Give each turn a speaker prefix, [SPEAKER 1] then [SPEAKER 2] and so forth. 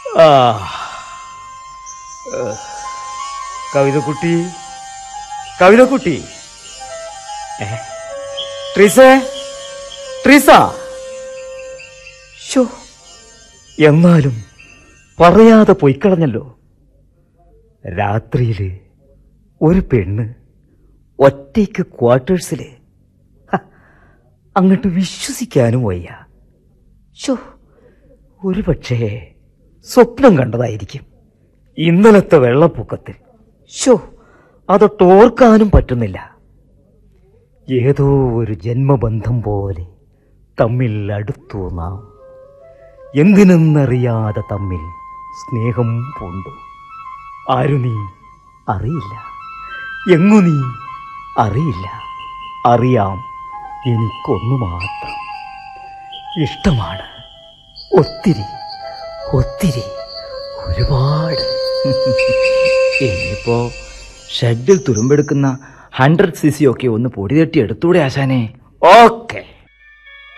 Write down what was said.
[SPEAKER 1] ആ ഏ, കവിതക്കുട്ടി കവിതക്കുട്ടി ഏ ട്രീസേ ട്രീസ ഷോ എന്നാലും പറയാതെ പൊയ്ക്കളഞ്ഞല്ലോ രാത്രിയില് ഒരു പെണ്ണ് ഒറ്റയ്ക്ക് ക്വാർട്ടേഴ്സില് ഹ, അങ്ങോട്ട് വിശ്വസിക്കാനും വയ്യ ഷോ ഒരു പക്ഷേ സ്വപ്നം കണ്ടതായിരിക്കും ഇന്നലത്തെ വെള്ളപ്പൊക്കത്തിൽ ഷോ അതൊട്ട് ഓർക്കാനും പറ്റുന്നില്ല ഏതോ ഒരു ജന്മബന്ധം പോലെ തമ്മിൽ അടുത്തു നാം എന്തിനെന്നറിയാതെ തമ്മിൽ സ്നേഹം പൂണ്ടു ആരു നീ അറിയില്ല എങ്ങു നീ അറിയില്ല അറിയാം എനിക്കൊന്നു മാത്രം ഇഷ്ടമാണ് ഒത്തിരി ഒത്തിരി ഒരുപാട്
[SPEAKER 2] ഇനിയിപ്പോ ഷെഡിൽ തുരുമ്പെടുക്കുന്ന ഹൺഡ്രഡ് സി സി ഒക്കെ ഒന്ന് പൊടി തട്ടി എടുത്തൂടെ ആശാനെ
[SPEAKER 1] ഓക്കെ